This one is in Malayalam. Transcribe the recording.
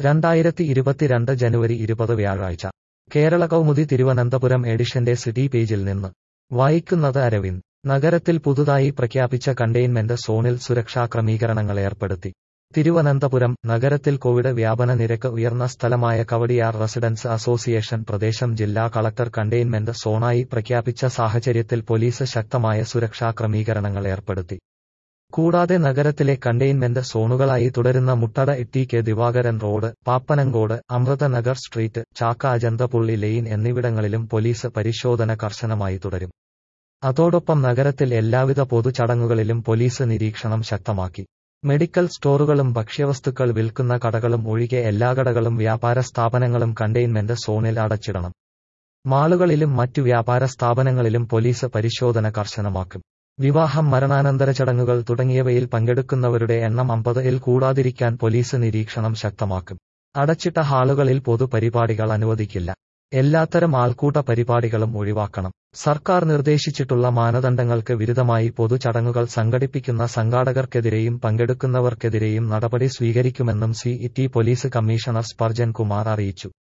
രണ്ടായിരത്തി ഇരുപത്തിരണ്ട് ജനുവരി ഇരുപത് വ്യാഴാഴ്ച കേരള കൗമുദി തിരുവനന്തപുരം എഡിഷന്റെ സിറ്റി പേജിൽ നിന്ന് വായിക്കുന്നത് അരവിന്ദ് നഗരത്തിൽ പുതുതായി പ്രഖ്യാപിച്ച കണ്ടെയ്ൻമെന്റ് സോണിൽ സുരക്ഷാ ക്രമീകരണങ്ങൾ ഏർപ്പെടുത്തി തിരുവനന്തപുരം നഗരത്തിൽ കോവിഡ് വ്യാപന നിരക്ക് ഉയർന്ന സ്ഥലമായ കവടിയാർ റെസിഡൻസ് അസോസിയേഷൻ പ്രദേശം ജില്ലാ കളക്ടർ കണ്ടെയ്ൻമെന്റ് സോണായി പ്രഖ്യാപിച്ച സാഹചര്യത്തിൽ പോലീസ് ശക്തമായ സുരക്ഷാ ക്രമീകരണങ്ങൾ ഏർപ്പെടുത്തി കൂടാതെ നഗരത്തിലെ കണ്ടെയ്ൻമെന്റ് സോണുകളായി തുടരുന്ന മുട്ടട ഇട്ടി K Divakaran road Pappanamcode Amrithanagar street Chakka Ajanthapully lane എന്നിവിടങ്ങളിലും പോലീസ് പരിശോധന കർശനമായി തുടരും അതോടൊപ്പം നഗരത്തിൽ എല്ലാവിധ പൊതുചടങ്ങുകളിലും പോലീസ് നിരീക്ഷണം ശക്തമാക്കി മെഡിക്കൽ സ്റ്റോറുകളും ഭക്ഷ്യവസ്തുക്കൾ വിൽക്കുന്ന കടകളും ഒഴികെ എല്ലാ കടകളും വ്യാപാര സ്ഥാപനങ്ങളും കണ്ടെയ്ൻമെന്റ് സോണിൽ അടച്ചിടണം മാളുകളിലും മറ്റു വ്യാപാര സ്ഥാപനങ്ങളിലും പോലീസ് പരിശോധന കർശനമാക്കും വിവാഹം മരണാനന്തര ചടങ്ങുകൾ തുടങ്ങിയവയിൽ പങ്കെടുക്കുന്നവരുടെ എണ്ണം അമ്പതിൽ കൂടാതിരിക്കാൻ പോലീസ് നിരീക്ഷണം ശക്തമാക്കും അടച്ചിട്ട ഹാളുകളിൽ പൊതുപരിപാടികൾ അനുവദിക്കില്ല എല്ലാത്തരം ആൾക്കൂട്ട പരിപാടികളും ഒഴിവാക്കണം സർക്കാർ നിർദ്ദേശിച്ചിട്ടുള്ള മാനദണ്ഡങ്ങൾക്ക് വിരുദ്ധമായി പൊതുചടങ്ങുകൾ സംഘടിപ്പിക്കുന്ന സംഘാടകർക്കെതിരെയും പങ്കെടുക്കുന്നവർക്കെതിരെയും നടപടി സ്വീകരിക്കുമെന്നും C police commissioner Sparjan Kumar അറിയിച്ചു